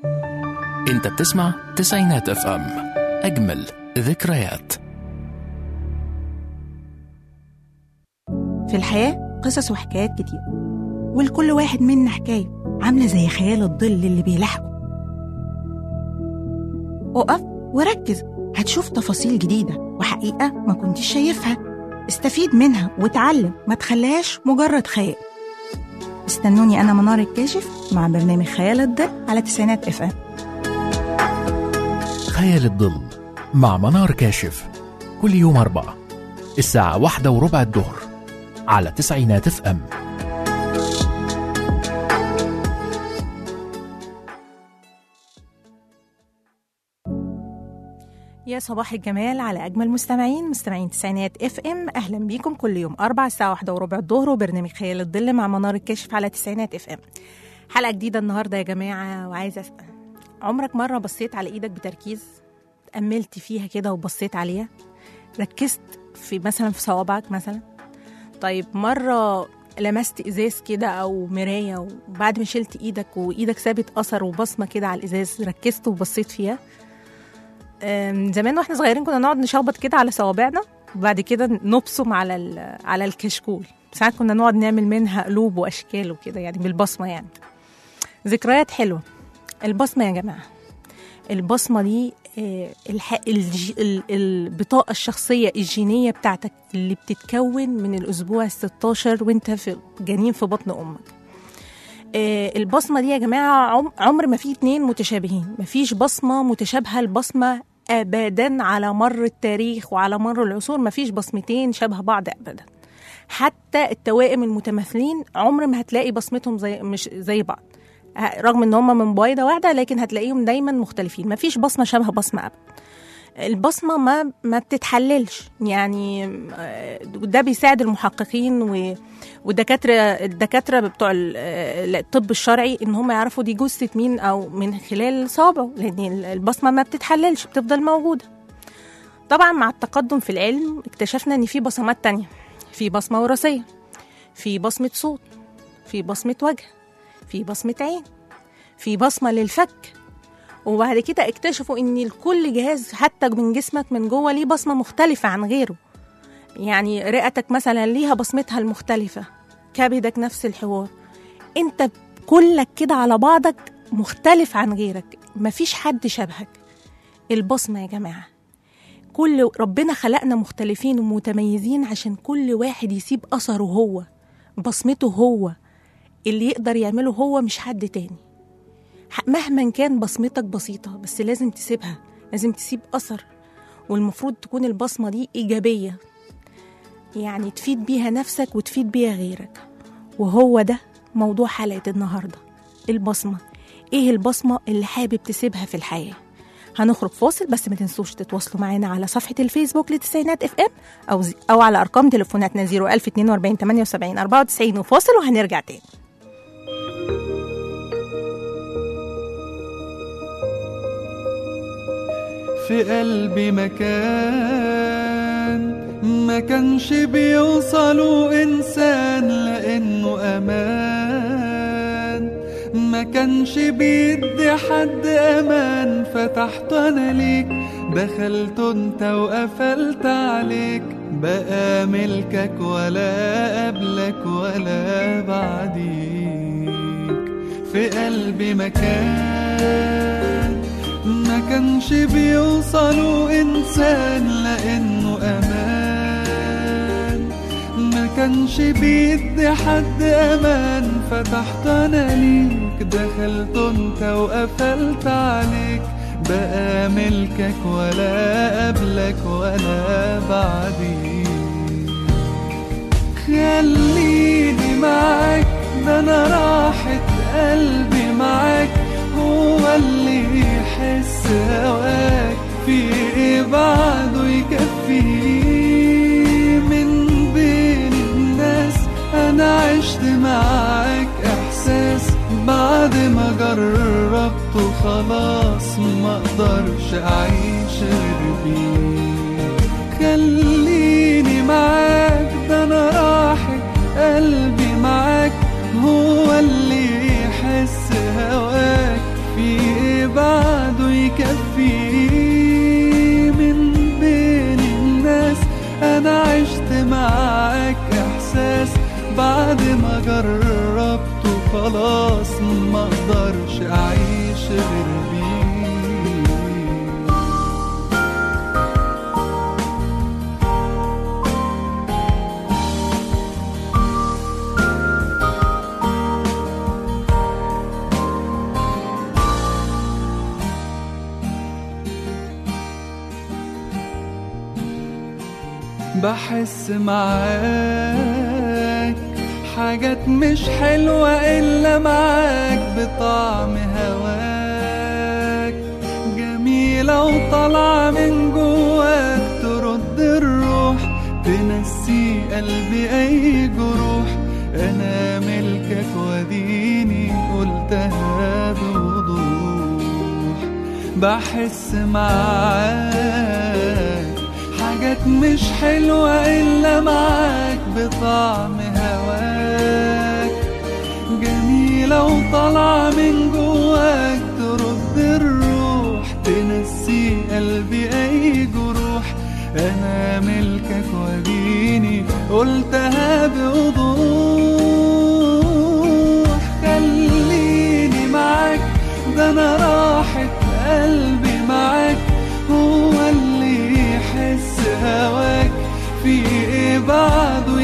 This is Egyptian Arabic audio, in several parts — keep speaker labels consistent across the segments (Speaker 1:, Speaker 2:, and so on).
Speaker 1: انت بتسمع تسعينات اف ام اجمل ذكريات
Speaker 2: في الحياة قصص وحكايات كتير ولكل واحد منا حكاية عاملة زي خيال الظل اللي بيلاحقه اقف وركز هتشوف تفاصيل جديدة وحقيقة ما كنتش شايفها استفيد منها وتعلم ما تخليهاش مجرد خيال استنوني أنا منار الكاشف مع برنامج خيال الظل على تسعينات اف ام
Speaker 1: خيال الظل مع منار كاشف كل يوم أربعة الساعة واحدة وربع الظهر على تسعينات اف ام
Speaker 2: يا صباح الجمال على أجمل مستمعين مستمعين تسعينات اف ام أهلا بيكم كل يوم أربع الساعة واحدة وربع الظهر وبرنامج خيال الظل مع منار الكاشف على تسعينات اف ام حلقة جديدة النهاردة يا جماعة وعايزة أسأل عمرك مرة بصيت على إيدك بتركيز تأملت فيها كده وبصيت عليها ركزت في مثلا في صوابعك مثلا طيب مرة لمست ازاز كده او مرايه وبعد ما شلت ايدك وايدك سابت اثر وبصمه كده على الازاز ركزت وبصيت فيها أم، زمان واحنا صغيرين كنا نقعد نشخبط كده على صوابعنا وبعد كده نبصم على ال- على الكشكول ساعات كنا نقعد نعمل منها قلوب واشكال وكده يعني بالبصمه يعني ذكريات حلوه البصمه يا جماعه البصمه دي آه، الح... الج... ال- البطاقه الشخصيه الجينيه بتاعتك اللي بتتكون من الاسبوع ال 16 وانت في جنين في بطن امك آه، البصمه دي يا جماعه عم- عمر ما في اتنين متشابهين مفيش بصمه متشابهه البصمه ابدا على مر التاريخ وعلى مر العصور مفيش بصمتين شبه بعض ابدا حتى التوائم المتماثلين عمر ما هتلاقي بصمتهم زي مش زي بعض ه- رغم ان هم من بويضه واحده لكن هتلاقيهم دايما مختلفين مفيش بصمه شبه بصمه ابدا البصمه ما ما بتتحللش يعني آه، ده بيساعد المحققين و والدكاتره الدكاتره بتوع ال- آه، الطب الشرعي ان هم يعرفوا دي جثه مين او من خلال صابعه لان البصمه ما بتتحللش بتفضل موجوده طبعا مع التقدم في العلم اكتشفنا ان في بصمات تانية في بصمه وراثيه في بصمه صوت في بصمه وجه في بصمه عين في بصمه للفك وبعد كده اكتشفوا ان كل جهاز حتى من جسمك من جوه ليه بصمه مختلفه عن غيره يعني رئتك مثلا ليها بصمتها المختلفه كبدك نفس الحوار انت كلك كده على بعضك مختلف عن غيرك مفيش حد شبهك البصمه يا جماعه كل ربنا خلقنا مختلفين ومتميزين عشان كل واحد يسيب اثره هو بصمته هو اللي يقدر يعمله هو مش حد تاني ح- مهما كان بصمتك بسيطة بس لازم تسيبها لازم تسيب أثر والمفروض تكون البصمة دي إيجابية يعني تفيد بيها نفسك وتفيد بيها غيرك وهو ده موضوع حلقة النهاردة البصمة إيه البصمة اللي حابب تسيبها في الحياة هنخرج فاصل بس ما تنسوش تتواصلوا معانا على صفحة الفيسبوك لتسعينات اف ام أو زي أو على أرقام تليفوناتنا 01042 78 94 وفاصل وهنرجع تاني
Speaker 3: في قلبي مكان ما كانش بيوصلوا إنسان لأنه أمان ما كانش بيدي حد أمان فتحت أنا ليك دخلت انت وقفلت عليك بقى ملكك ولا قبلك ولا بعديك في قلبي مكان ما كانش بيوصلوا إنسان لأنه أمان ما كانش بيدي حد أمان فتحت أنا ليك دخلت انت وقفلت عليك بقى ملكك ولا قبلك ولا بعديك خليني معاك ده انا راحة قلبي معاك هو اللي يحس هواك في ايه بعده يكفيه من بين الناس انا عشت معاك احساس بعد ما جربته خلاص ما اقدرش اعيش غير بيه خليني معاك ده انا راحة قلبي معاك هو اللي يحس هواك في ايه ما جربته خلاص ما اقدرش اعيش غير بيه بحس معاك حاجات مش حلوة إلا معاك بطعم هواك جميلة وطالعة من جواك ترد الروح تنسي قلبي أي جروح أنا ملكك وديني قلتها بوضوح بحس معاك حاجات مش حلوة إلا معاك بطعم هواك جميلة وطالعة من جواك ترد الروح تنسي قلبي أي جروح أنا ملكك وديني قلتها بوضوح خليني معاك ده أنا راحة قلبي معاك هو اللي يحس هواك في ايه بعده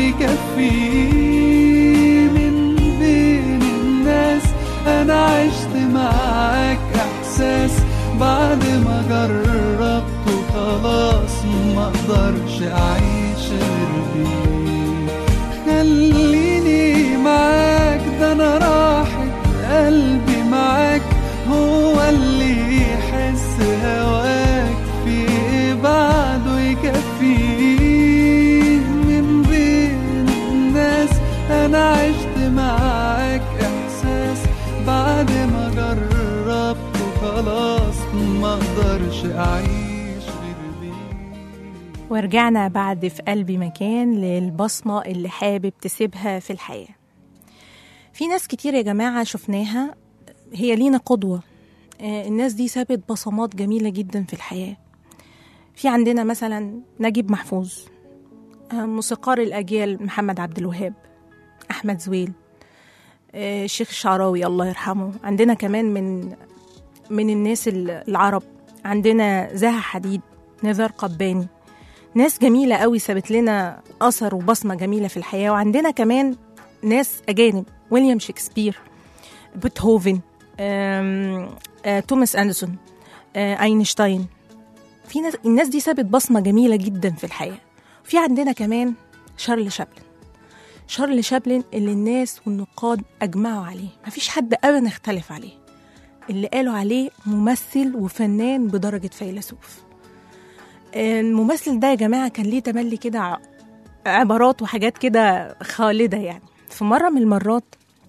Speaker 3: يكفيه من بين الناس انا عشت معاك احساس بعد ما جربته خلاص ما اقدرش اعيش غير بيه خليني معاك ده انا راحة قلبي معاك هو اللي يحس هواك في ايه بعده يكفيه من بين الناس انا عشت معاك احساس بعد ما جربته خلاص ما اقدرش اعيش غير بيه
Speaker 2: ورجعنا بعد في قلبي مكان للبصمة اللي حابب تسيبها في الحياة في ناس كتير يا جماعة شفناها هي لينا قدوة آه، الناس دي سابت بصمات جميلة جدا في الحياة في عندنا مثلا نجيب محفوظ آه، موسيقار الأجيال محمد عبد الوهاب أحمد زويل آه، الشيخ الشعراوي الله يرحمه عندنا كمان من من الناس العرب عندنا زها حديد نزار قباني ناس جميلة قوي سابت لنا أثر وبصمة جميلة في الحياة وعندنا كمان ناس أجانب ويليام شكسبير بيتهوفن آم، آه، توماس أندرسون آه، أينشتاين في ناس الناس دي سابت بصمة جميلة جدا في الحياة في عندنا كمان شارل شابلن شارل شابلن اللي الناس والنقاد أجمعوا عليه مفيش حد أبدا اختلف عليه اللي قالوا عليه ممثل وفنان بدرجة فيلسوف الممثل ده يا جماعة كان ليه تملي كده ع- عبارات وحاجات كده خالدة يعني في مرة من المرات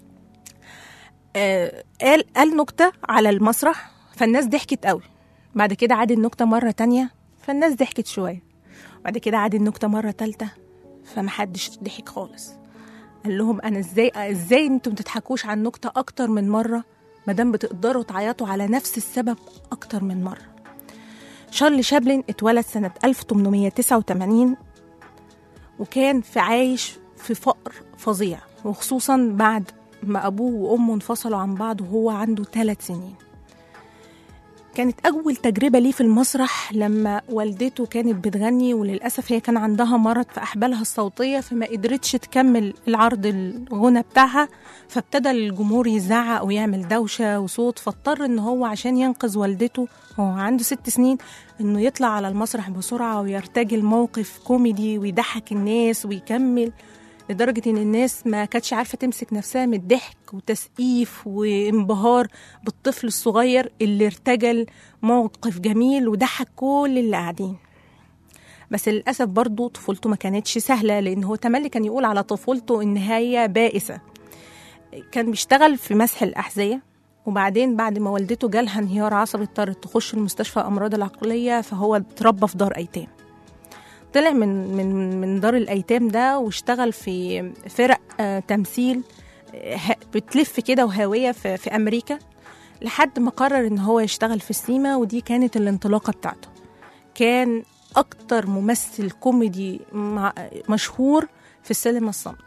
Speaker 2: آه، قال قال نكتة على المسرح فالناس ضحكت قوي بعد كده عاد النكتة مرة تانية فالناس ضحكت شوية بعد كده عاد النكتة مرة تالتة فمحدش ضحك خالص قال لهم انا ازاي ازاي انتوا بتضحكوش على النكتة اكتر من مرة مادام بتقدروا تعيطوا على نفس السبب اكتر من مرة شارل شابلن اتولد سنة 1889 وكان في عايش في فقر فظيع وخصوصا بعد ما أبوه وأمه انفصلوا عن بعض وهو عنده ثلاث سنين كانت أول تجربة ليه في المسرح لما والدته كانت بتغني وللأسف هي كان عندها مرض في أحبالها الصوتية فما قدرتش تكمل العرض الغنى بتاعها فابتدى الجمهور يزعق ويعمل دوشة وصوت فاضطر إن هو عشان ينقذ والدته هو عنده ست سنين إنه يطلع على المسرح بسرعة ويرتجل موقف كوميدي ويضحك الناس ويكمل لدرجة إن الناس ما كانتش عارفة تمسك نفسها من الضحك وتسقيف وانبهار بالطفل الصغير اللي ارتجل موقف جميل وضحك كل اللي قاعدين بس للأسف برضه طفولته ما كانتش سهلة لأن هو تملي كان يقول على طفولته إن هي بائسة كان بيشتغل في مسح الأحذية وبعدين بعد ما والدته جالها انهيار عصبي اضطرت تخش المستشفى الأمراض العقلية فهو اتربى في دار أيتام طلع من من من دار الايتام ده واشتغل في فرق آه تمثيل آه، ه- بتلف كده وهاويه في, في امريكا لحد ما قرر ان هو يشتغل في السيما ودي كانت الانطلاقه بتاعته كان اكتر ممثل كوميدي مع مشهور في السينما الصامته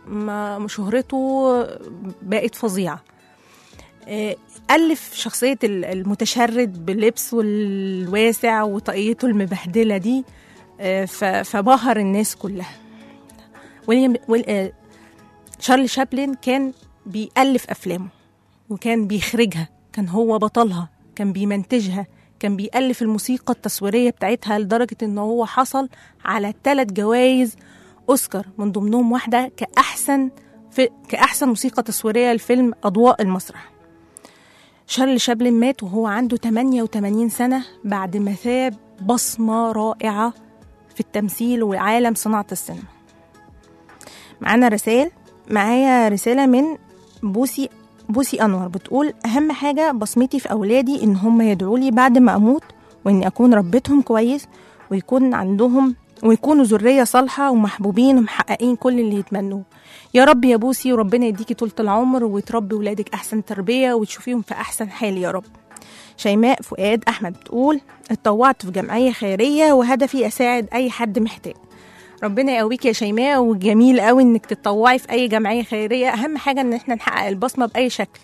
Speaker 2: ما شهرته بقت فظيعة آه، ألف شخصية ال- المتشرد باللبس والواسع وطاقيته المبهدلة دي آه، ف- فبهر الناس كلها ويليام ويل- آه، شارلي شابلن كان بيألف أفلامه وكان بيخرجها كان هو بطلها كان بيمنتجها كان بيألف الموسيقى التصويرية بتاعتها لدرجة إن هو حصل على ثلاث جوائز أوسكار من ضمنهم واحدة كأحسن في كأحسن موسيقى تصويرية لفيلم أضواء المسرح شارل شابلن مات وهو عنده 88 سنة بعد ما ساب بصمة رائعة في التمثيل وعالم صناعة السينما معانا رسائل معايا رسالة من بوسي بوسي أنور بتقول أهم حاجة بصمتي في أولادي إن هم يدعوا لي بعد ما أموت وإني أكون ربيتهم كويس ويكون عندهم ويكونوا ذرية صالحة ومحبوبين ومحققين كل اللي يتمنوه يا رب يا بوسي وربنا يديكي طولة العمر وتربي ولادك أحسن تربية وتشوفيهم في أحسن حال يا رب شيماء فؤاد أحمد بتقول اتطوعت في جمعية خيرية وهدفي أساعد أي حد محتاج ربنا يقويك يا شيماء وجميل قوي انك تتطوعي في اي جمعيه خيريه اهم حاجه ان احنا نحقق البصمه باي شكل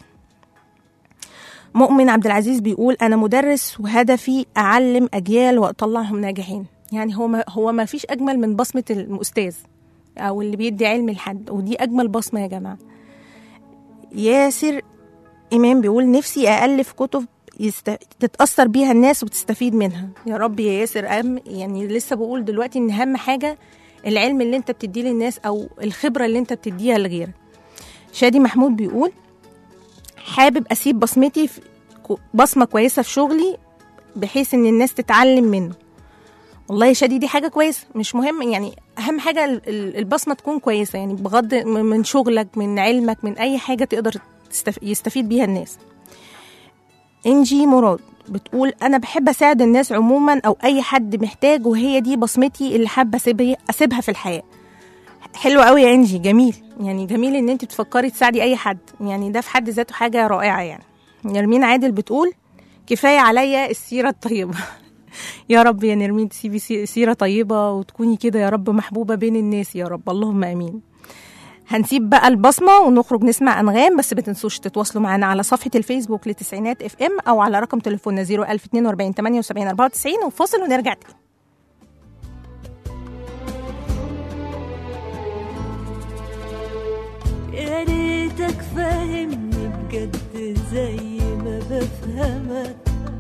Speaker 2: مؤمن عبد العزيز بيقول انا مدرس وهدفي اعلم اجيال واطلعهم ناجحين يعني هو ما هو ما فيش اجمل من بصمه الاستاذ او اللي بيدي علم لحد ودي اجمل بصمه يا جماعه ياسر امام بيقول نفسي الف كتب يست... تتاثر بيها الناس وتستفيد منها يا رب يا ياسر أم يعني لسه بقول دلوقتي ان اهم حاجه العلم اللي انت بتديه للناس او الخبره اللي انت بتديها لغيرك شادي محمود بيقول حابب اسيب بصمتي في كو- بصمه كويسه في شغلي بحيث ان الناس تتعلم منه والله يا شادي دي حاجه كويسه مش مهم يعني اهم حاجه ال- ال- البصمه تكون كويسه يعني بغض م- من شغلك من علمك من اي حاجه تقدر تستف... يستفيد بيها الناس انجي مراد بتقول انا بحب اساعد الناس عموما او اي حد محتاج وهي دي بصمتي اللي حابه اسيبها اسيبها في الحياه حلو قوي يا انجي جميل يعني جميل ان انت بتفكري تساعدي اي حد يعني ده في حد ذاته حاجه رائعه يعني نرمين عادل بتقول كفايه عليا السيره الطيبه يا رب يا نرمين تسيبي سي- سيره طيبه وتكوني كده يا رب محبوبه بين الناس يا رب اللهم امين هنسيب بقى البصمة ونخرج نسمع أنغام بس ما تنسوش تتواصلوا معنا على صفحة الفيسبوك لتسعينات اف ام أو على رقم تليفوننا 01042 78 94 وفاصل ونرجع تاني
Speaker 4: يا ريتك فاهمني بجد زي ما بفهمك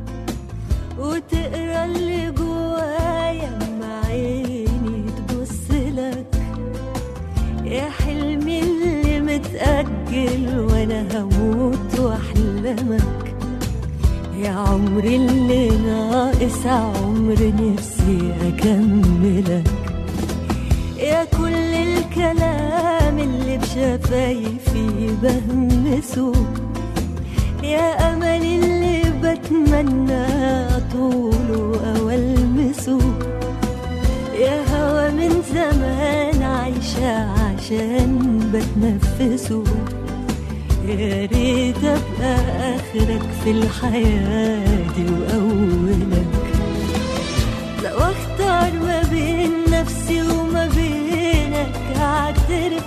Speaker 4: وتقرا اللي جوايا مع عيني تبص لك يا حلمي اللي متأجل وانا هموت واحلمك يا عمري اللي ناقص عمر نفسي اكملك يا كل الكلام اللي بشفايفي بهمسه يا أمل اللي بتمنى طوله أو ألمسه يا هوا من زمان عايشة عشان بتنفسه يا ريت أبقى آخرك في الحياة دي وأولك لو اختار ما بين نفسي وما بينك اعترف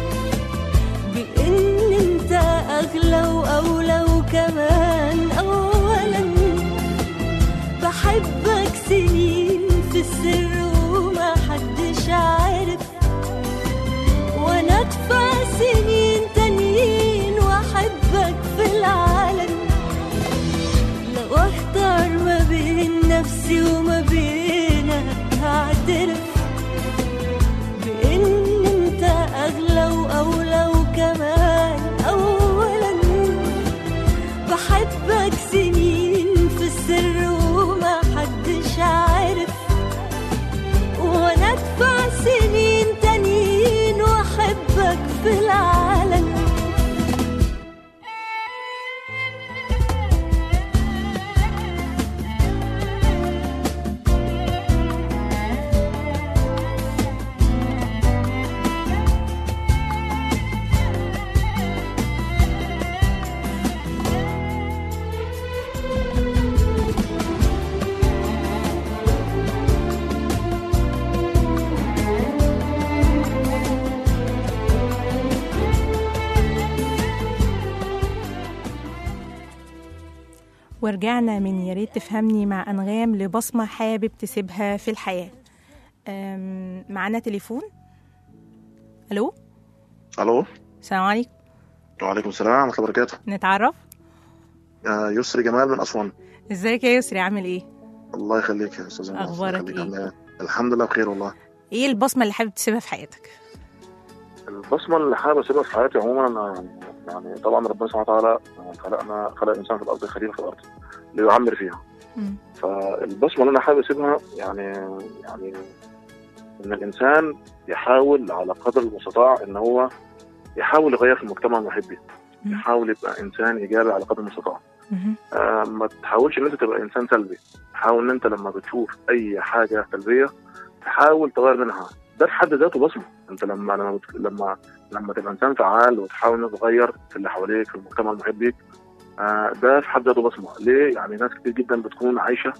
Speaker 4: بان انت اغلى واولى وكمان اولا بحبك سنين في السر وما حدش عارف وانا ادفع سنين تانيين واحبك في العالم لو اختار ما بين نفسي وما بينك هعترف بان انت اغلى واولى وكمان اولا بحبك سنين في السر وما حدش عارف وانا ادفع سنين تانيين واحبك في العالم
Speaker 2: ورجعنا من يا ريت تفهمني مع أنغام لبصمة حابب تسيبها في الحياة أم، معانا تليفون ألو
Speaker 5: الو
Speaker 2: السلام عليكم
Speaker 5: وعليكم السلام ورحمه الله وبركاته
Speaker 2: نتعرف
Speaker 5: آه، يسري جمال من اسوان
Speaker 2: ازيك يا يسري عامل ايه
Speaker 5: الله يخليك يا استاذ الله
Speaker 2: أخبارك
Speaker 5: يخليك.
Speaker 2: إيه؟
Speaker 5: عامل إيه؟ الحمد لله بخير والله
Speaker 2: ايه البصمة اللي حابب تسيبها في حياتك
Speaker 5: البصمه اللي حابب اسيبها في حياتي عموما أنا يعني طبعا ربنا سبحانه وتعالى خلقنا خلق الانسان في الارض خليفه في الارض ليعمر فيها
Speaker 2: مم.
Speaker 5: فالبصمه اللي انا حابب اسيبها يعني يعني ان الانسان يحاول على قدر المستطاع ان هو يحاول يغير في المجتمع المحيط بيه
Speaker 2: مم.
Speaker 5: يحاول يبقى انسان ايجابي على قدر المستطاع
Speaker 2: مهم.
Speaker 5: آه، ما تحاولش ان انت تبقى انسان سلبي حاول ان انت لما بتشوف اي حاجه سلبيه تحاول تغير منها ده في حد ذاته بصمه انت لما لما بت- لما لما تبقى انسان فعال وتحاول انك تغير في اللي حواليك في المجتمع المحيط بيك آه، ده في حد ذاته بصمه ليه يعني ناس كتير جدا بتكون عايشه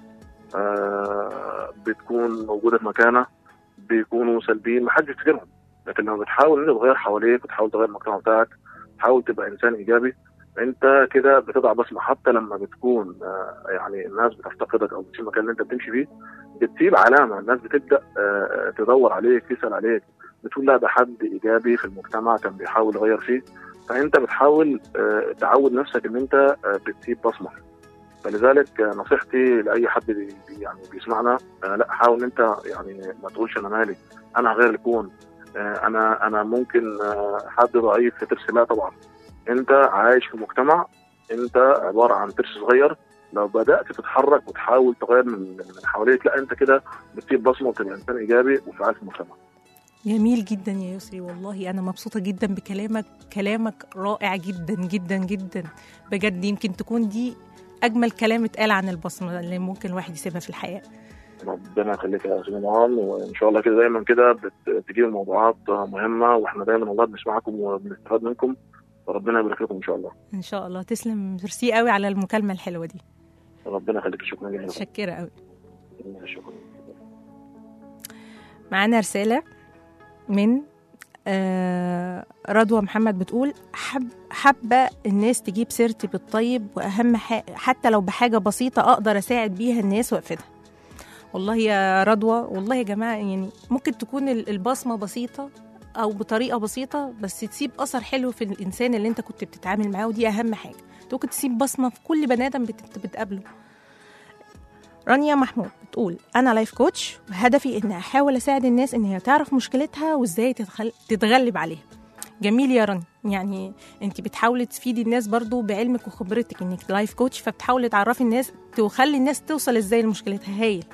Speaker 5: آه، بتكون موجوده في مكانه بيكونوا سلبيين محدش يفتكرهم لكن لما بتحاول ان انت تغير حواليك وتحاول تغير المجتمع بتاعك تحاول تبقى انسان ايجابي انت كده بتضع بصمه حتى لما بتكون آه، يعني الناس بتفتقدك او بتسيب المكان اللي انت بتمشي فيه بتسيب علامه الناس بتبدا آه، تدور عليك تسال عليك بتقول لا ده حد ايجابي في المجتمع كان بيحاول يغير فيه فانت بتحاول آه، تعود نفسك ان انت آه، بتسيب بصمه فلذلك آه، نصيحتي لاي حد بي بي- يعني بيسمعنا آه، لا حاول ان انت يعني ما تقولش انا مالي انا هغير الكون آه، انا انا ممكن آه، حد ضعيف في ترس لا طبعا انت عايش في مجتمع انت عباره عن ترس صغير لو بدات تتحرك وتحاول تغير من من حواليك لا انت كده بتسيب بصمه وتبقى انسان ايجابي وفعال في المجتمع
Speaker 2: جميل جدا يا يسري والله انا مبسوطه جدا بكلامك كلامك رائع جدا جدا جدا بجد يمكن تكون دي اجمل كلام اتقال عن البصمه اللي ممكن الواحد يسيبها في الحياه
Speaker 5: ربنا يخليك يا استاذ نعم وان شاء الله كده دايما كده بت- بتجيب موضوعات مهمه واحنا دايما والله بنسمعكم وبنستفاد منكم فربنا يبارك لكم ان شاء الله
Speaker 2: ان شاء الله تسلم ميرسي قوي على المكالمه الحلوه دي
Speaker 5: ربنا يخليك شكرا جزيلا
Speaker 2: متشكره قوي
Speaker 5: شكرا
Speaker 2: معانا رسالة من آه، رضوى محمد بتقول حب حابة الناس تجيب سيرتي بالطيب وأهم ح- حتى لو بحاجة بسيطة أقدر أساعد بيها الناس وأفيدها والله يا رضوى والله يا جماعة يعني ممكن تكون ال- البصمة بسيطة أو بطريقة بسيطة بس تسيب أثر حلو في الإنسان اللي أنت كنت بتتعامل معاه ودي أهم حاجة أنت ممكن تسيب بصمة في كل بني آدم بت- بتقابله رانيا محمود بتقول انا لايف كوتش وهدفي ان احاول اساعد الناس ان هي تعرف مشكلتها وازاي تتخل... تتغلب عليها جميل يا رانيا يعني انت بتحاولي تفيدي الناس برضو بعلمك وخبرتك انك لايف كوتش فبتحاولي تعرفي الناس تخلي الناس توصل ازاي لمشكلتها هايل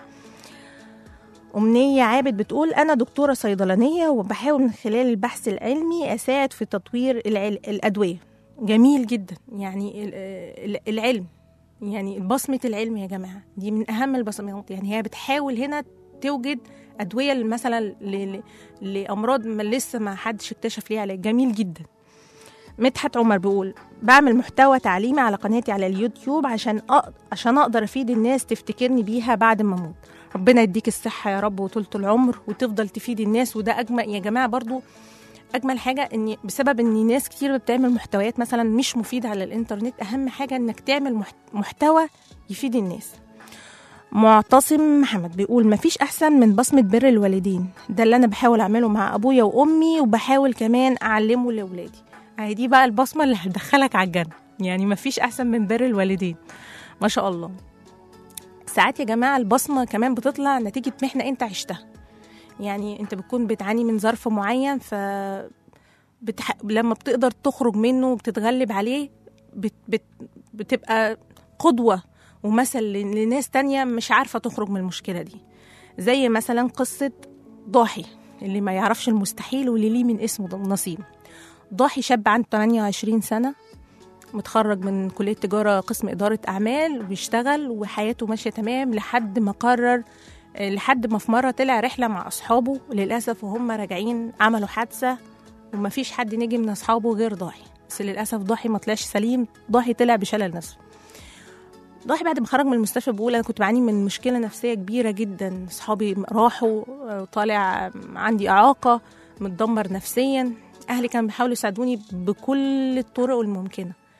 Speaker 2: أمنية عابد بتقول أنا دكتورة صيدلانية وبحاول من خلال البحث العلمي أساعد في تطوير العل... الأدوية جميل جدا يعني ال- ال- العلم يعني بصمة العلم يا جماعة دي من أهم البصمات يعني هي بتحاول هنا توجد أدوية مثلا ل- ل- لأمراض ما لسه ما حدش اكتشف ليها علاج جميل جدا مدحت عمر بيقول بعمل محتوى تعليمي على قناتي على اليوتيوب عشان أق... عشان أقدر أفيد الناس تفتكرني بيها بعد ما أموت ربنا يديك الصحة يا رب وطولة العمر وتفضل تفيد الناس وده أجمل يا جماعة برضو اجمل حاجه ان بسبب ان ناس كتير بتعمل محتويات مثلا مش مفيده على الانترنت اهم حاجه انك تعمل محت- محتوى يفيد الناس معتصم محمد بيقول مفيش احسن من بصمه بر الوالدين ده اللي انا بحاول اعمله مع ابويا وامي وبحاول كمان اعلمه لاولادي اهي دي بقى البصمه اللي هتدخلك على الجنه يعني مفيش احسن من بر الوالدين ما شاء الله ساعات يا جماعه البصمه كمان بتطلع نتيجه محنه انت عشتها يعني انت بتكون بتعاني من ظرف معين ف بتح... لما بتقدر تخرج منه وبتتغلب عليه بت... بت... بتبقى قدوة ومثل ل- لناس تانية مش عارفة تخرج من المشكلة دي زي مثلا قصة ضاحي اللي ما يعرفش المستحيل واللي ليه من اسمه ده نصيب ضاحي شاب عنده 28 سنة متخرج من كلية تجارة قسم إدارة أعمال وبيشتغل وحياته ماشية تمام لحد ما قرر لحد ما في مرة طلع رحلة مع أصحابه للأسف وهم راجعين عملوا حادثة ومفيش حد نجي من أصحابه غير ضاحي بس للأسف ضاحي ما طلعش سليم ضاحي طلع بشلل نفسه ضاحي بعد ما خرج من المستشفى بيقول أنا كنت بعاني من مشكلة نفسية كبيرة جدا أصحابي راحوا آه، طالع عندي إعاقة متدمر نفسيا أهلي كانوا بيحاولوا يساعدوني بكل الطرق الممكنة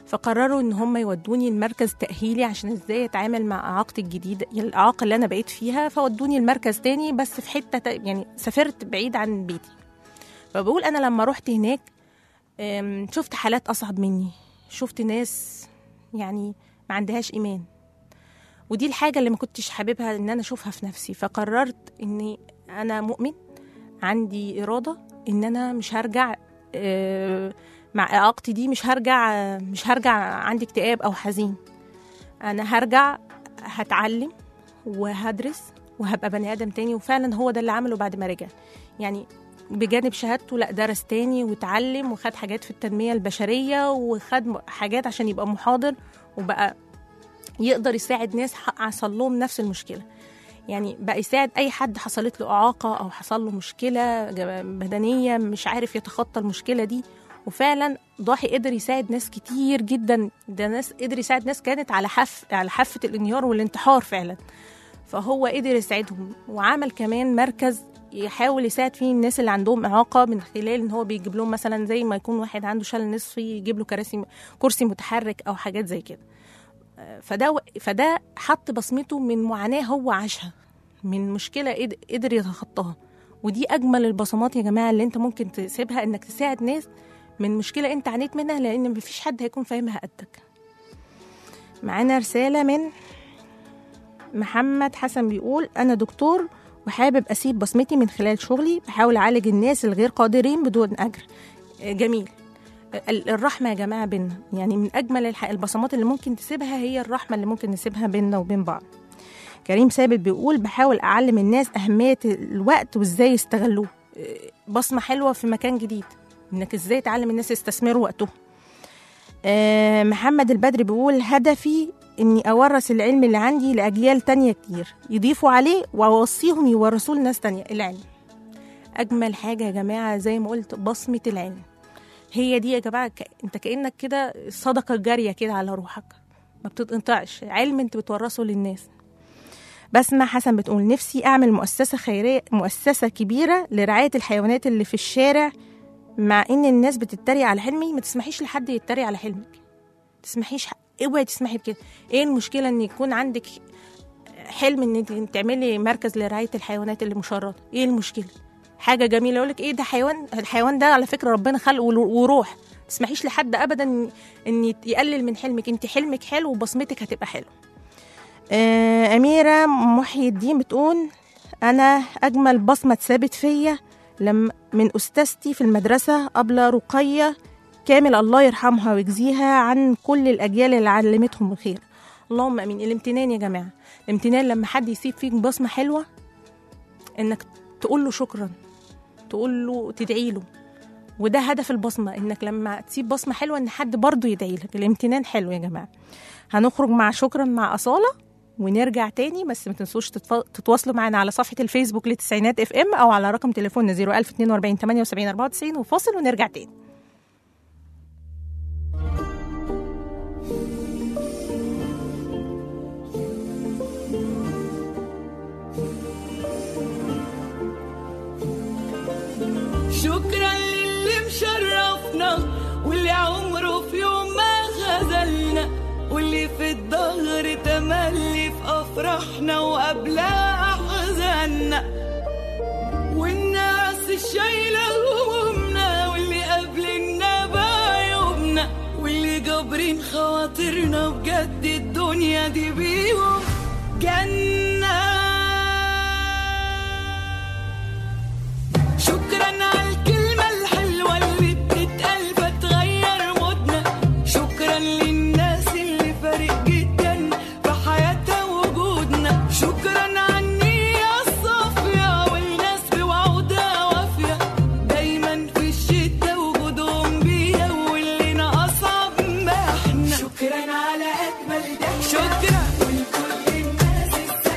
Speaker 2: فقرروا ان هم يودوني المركز تأهيلي عشان ازاي اتعامل مع اعاقتي الجديدة يعني الاعاقة اللي انا بقيت فيها فودوني المركز تاني بس في حتة تا- يعني سافرت بعيد عن بيتي فبقول انا لما رحت هناك أم، شفت حالات اصعب مني شفت ناس يعني ما عندهاش ايمان ودي الحاجة اللي ما كنتش حاببها ان انا اشوفها في نفسي فقررت اني انا مؤمن عندي إرادة ان انا مش هرجع آه، مع إعاقتي دي مش هرجع آه، مش هرجع عندي اكتئاب او حزين انا هرجع هتعلم وهدرس وهبقى بني ادم تاني وفعلا هو ده اللي عمله بعد ما رجع يعني بجانب شهادته لا درس تاني وتعلم وخد حاجات في التنمية البشرية وخد م- حاجات عشان يبقى محاضر وبقى يقدر يساعد ناس ح- حصل لهم نفس المشكلة يعني بقى يساعد أي حد حصلت له إعاقة أو حصل له مشكلة ج- بدنية مش عارف يتخطى المشكلة دي وفعلا ضاحي قدر يساعد ناس كتير جدا ده ناس قدر يساعد ناس كانت على حف على حافة الانهيار والانتحار فعلا فهو قدر يساعدهم وعمل كمان مركز يحاول يساعد فيه الناس اللي عندهم إعاقة من خلال إن هو بيجيب لهم مثلا زي ما يكون واحد عنده شلل نصفي يجيب له كراسي كرسي متحرك أو حاجات زي كده فده فده حط بصمته من معاناة هو عاشها من مشكلة قد- قدر يتخطاها ودي أجمل البصمات يا جماعة اللي أنت ممكن تسيبها إنك تساعد ناس من مشكلة أنت عانيت منها لأن مفيش حد هيكون فاهمها قدك معانا رسالة من محمد حسن بيقول أنا دكتور وحابب أسيب بصمتي من خلال شغلي بحاول أعالج الناس الغير قادرين بدون أجر آه، جميل ال- الرحمة يا جماعة بينا يعني من أجمل الح- البصمات اللي ممكن تسيبها هي الرحمة اللي ممكن نسيبها بينا وبين بعض كريم ثابت بيقول بحاول أعلم الناس أهمية الوقت وإزاي يستغلوه إيه، بصمة حلوة في مكان جديد إنك إزاي تعلم الناس يستثمروا وقتهم آه، محمد البدري بيقول هدفي إني أورث العلم اللي عندي لأجيال تانية كتير يضيفوا عليه وأوصيهم يورثوه لناس تانية العلم أجمل حاجة يا جماعة زي ما قلت بصمة العلم هي دي يا جماعة ك... انت كأنك كده صدقة جارية كده على روحك ما بتتقطعش علم انت بتورثه للناس بسمة حسن بتقول نفسي أعمل مؤسسة خيرية مؤسسة كبيرة لرعاية الحيوانات اللي في الشارع مع إن الناس بتتريق على حلمي ما تسمحيش لحد يتريق على حلمك تسمحيش اوعي تسمحي بكده ايه المشكلة ان يكون عندك حلم ان انت تعملي مركز لرعاية الحيوانات اللي مشردة ايه المشكلة حاجه جميله يقول لك ايه ده حيوان الحيوان ده على فكره ربنا خلقه وروح ما تسمحيش لحد ابدا ان إن يقلل من حلمك انت حلمك حلو وبصمتك هتبقى حلو آه اميره محي الدين بتقول انا اجمل بصمه اتثبت فيا لما من استاذتي في المدرسه ابله رقيه كامل الله يرحمها ويجزيها عن كل الاجيال اللي علمتهم الخير اللهم امين الامتنان يا جماعه الامتنان لما حد يسيب فيك بصمه حلوه انك تقول له شكرا تقول له تدعي له وده هدف البصمة إنك لما تسيب بصمة حلوة إن حد برضه يدعي لك الامتنان حلو يا جماعة هنخرج مع شكرا مع أصالة ونرجع تاني بس ما تنسوش تتف... تتواصلوا معنا على صفحة الفيسبوك لتسعينات اف ام أو على رقم تليفوننا 01042 78 94 وفاصل ونرجع تاني
Speaker 6: شكرا للي مشرفنا واللي عمره في يوم ما خذلنا واللي في الظهر تملي في افراحنا وقبلها احزاننا والناس الشايله همومنا واللي قابلنا بعيوبنا واللي جابرين خواطرنا بجد الدنيا دي بيهم جنه شكرا على الكلمة الحلوة اللي بتتقال فتغير مودنا شكرا للناس اللي فارق جدا في حياتها وجودنا شكرا على النية الصافية والناس بوعودها وافية دايما في الشتا وجودهم بيا واللي أصعب ما احنا شكرا على أجمل ضحكة شكرا ولكل الناس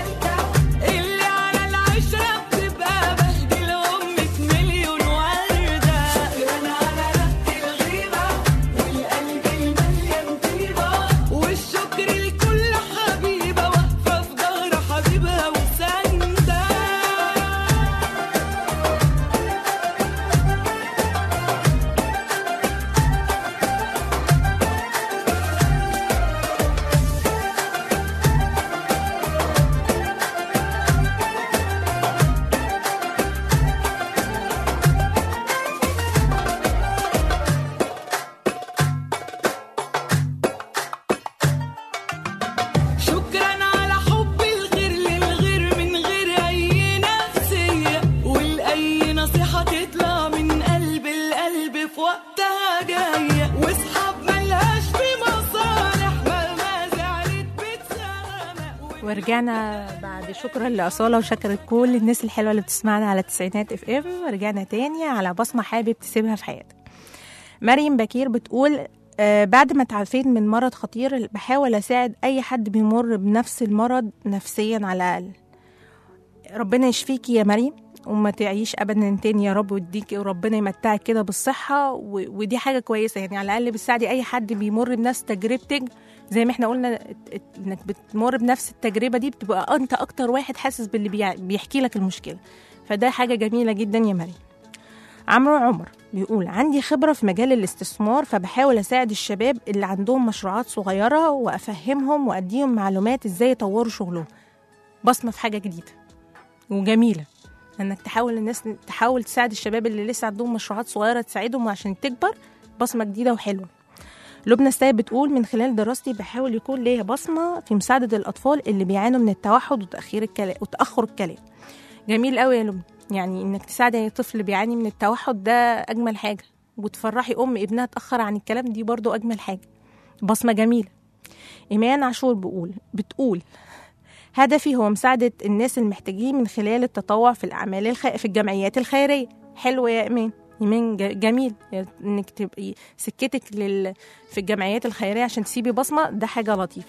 Speaker 2: ورجعنا بعد شكرا لأصالة وشكر كل الناس الحلوة اللي بتسمعنا على التسعينات اف ام ورجعنا تاني على بصمة حابب تسيبها في حياتك مريم بكير بتقول آه بعد ما تعافيت من مرض خطير بحاول أساعد أي حد بيمر بنفس المرض نفسيا على الأقل ربنا يشفيكي يا مريم وما تعيش ابدا تاني يا رب ويديكي وربنا يمتعك كده بالصحه و... ودي حاجه كويسه يعني على الاقل بتساعدي اي حد بيمر بنفس تجربتك زي ما احنا قلنا ات- ات- انك بتمر بنفس التجربه دي بتبقى انت اكتر واحد حاسس باللي بيع... بيحكي لك المشكله فده حاجه جميله جدا يا مريم عمرو عمر بيقول عندي خبرة في مجال الاستثمار فبحاول أساعد الشباب اللي عندهم مشروعات صغيرة وأفهمهم وأديهم معلومات إزاي يطوروا شغلهم بصمة في حاجة جديدة وجميلة انك تحاول الناس تحاول تساعد الشباب اللي لسه عندهم مشروعات صغيره تساعدهم عشان تكبر بصمه جديده وحلوه لبنى السيد بتقول من خلال دراستي بحاول يكون ليا بصمه في مساعده الاطفال اللي بيعانوا من التوحد وتاخير الكلام وتاخر الكلام جميل قوي يا لبنى يعني انك تساعد اي طفل بيعاني من التوحد ده اجمل حاجه وتفرحي ام ابنها اتاخر عن الكلام دي برضو اجمل حاجه بصمه جميله ايمان عاشور بقول بتقول هدفي هو مساعدة الناس المحتاجين من خلال التطوع في الأعمال الخ... في الجمعيات الخيرية حلو يا إيمان إيمان ج- جميل إنك تبقي سكتك لل... في الجمعيات الخيرية عشان تسيبي بصمة ده حاجة لطيفة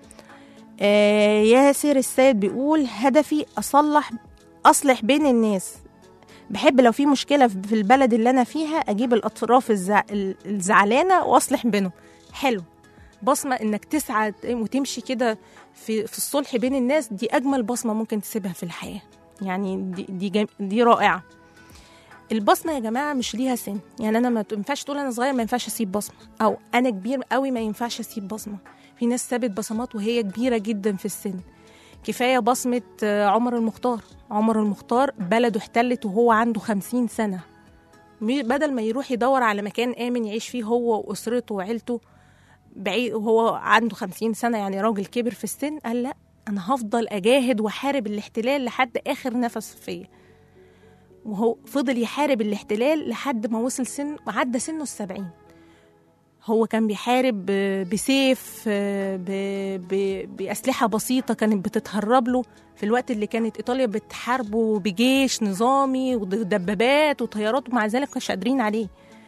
Speaker 2: آه ياسر السيد بيقول هدفي أصلح أصلح بين الناس بحب لو في مشكلة في البلد اللي أنا فيها أجيب الأطراف الزع... الزعلانة وأصلح بينهم حلو بصمة إنك تسعى وتمشي كده في في الصلح بين الناس دي اجمل بصمه ممكن تسيبها في الحياه يعني دي دي, جم... دي رائعه البصمه يا جماعه مش ليها سن يعني انا ما ينفعش تقول انا صغير ما ينفعش اسيب بصمه او انا كبير قوي ما ينفعش اسيب بصمه في ناس سابت بصمات وهي كبيره جدا في السن كفايه بصمه آه، عمر المختار عمر المختار بلده احتلت وهو عنده خمسين سنه م- بدل ما يروح يدور على مكان آمن يعيش فيه هو وأسرته وعيلته بعيد وهو عنده خمسين سنة يعني راجل كبر في السن قال لا أنا هفضل أجاهد وأحارب الاحتلال لحد آخر نفس فيا وهو فضل يحارب الاحتلال لحد ما وصل سن عدى سنه السبعين هو كان بيحارب ب- بسيف ب- ب- بأسلحة بسيطة كانت بتتهرب له في الوقت اللي كانت إيطاليا بتحاربه بجيش نظامي ودبابات وطيارات ومع ذلك مش قادرين عليه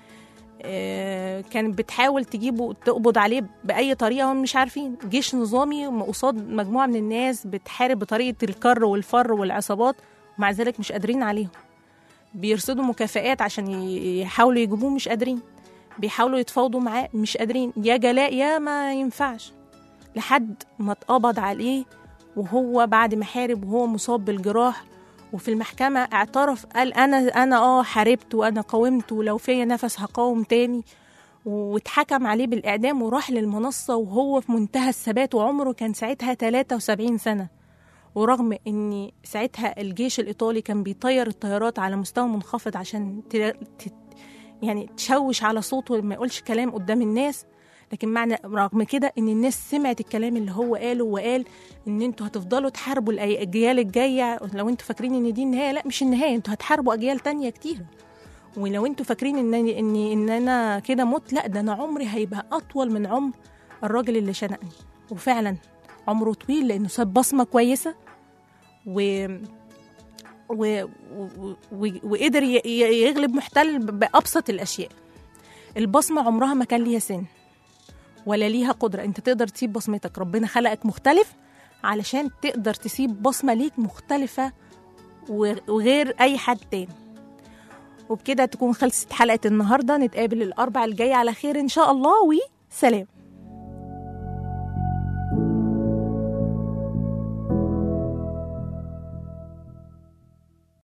Speaker 2: آه، كانت بتحاول تجيبه تقبض عليه بأي طريقة هم مش عارفين جيش نظامي قصاد مجموعة من الناس بتحارب بطريقة الكر والفر والعصابات ومع ذلك مش قادرين عليهم بيرصدوا مكافآت عشان ي- يحاولوا يجيبوه مش قادرين بيحاولوا يتفاوضوا معاه مش قادرين يا جلاء يا ما ينفعش لحد ما اتقبض عليه وهو بعد ما حارب وهو مصاب بالجراح وفي المحكمة اعترف قال أنا أنا آه حاربت وأنا قاومت ولو فيا نفس هقاوم تاني واتحكم عليه بالإعدام وراح للمنصة وهو في منتهى الثبات وعمره كان ساعتها 73 سنة ورغم ان ساعتها الجيش الايطالي كان بيطير الطيارات على مستوى منخفض عشان ت... ت... يعني تشوش على صوته ما يقولش كلام قدام الناس لكن معنى رغم كده ان الناس سمعت الكلام اللي هو قاله وقال ان انتوا هتفضلوا تحاربوا الاجيال الجايه لو انتوا فاكرين ان دي النهايه لا مش النهايه انتوا هتحاربوا اجيال تانية كتير ولو انتوا فاكرين ان ان ان انا كده مت لا ده انا عمري هيبقى اطول من عمر الراجل اللي شنقني وفعلا عمره طويل لانه ساب بصمه كويسه و و... و... و... وقدر ي... ي- يغلب محتل ب- بأبسط الأشياء البصمة عمرها ما كان ليها سن ولا ليها قدرة أنت تقدر تسيب بصمتك ربنا خلقك مختلف علشان تقدر تسيب بصمة ليك مختلفة و- وغير أي حد تاني وبكده تكون خلصت حلقة النهاردة نتقابل الأربع الجاي على خير إن شاء الله وسلام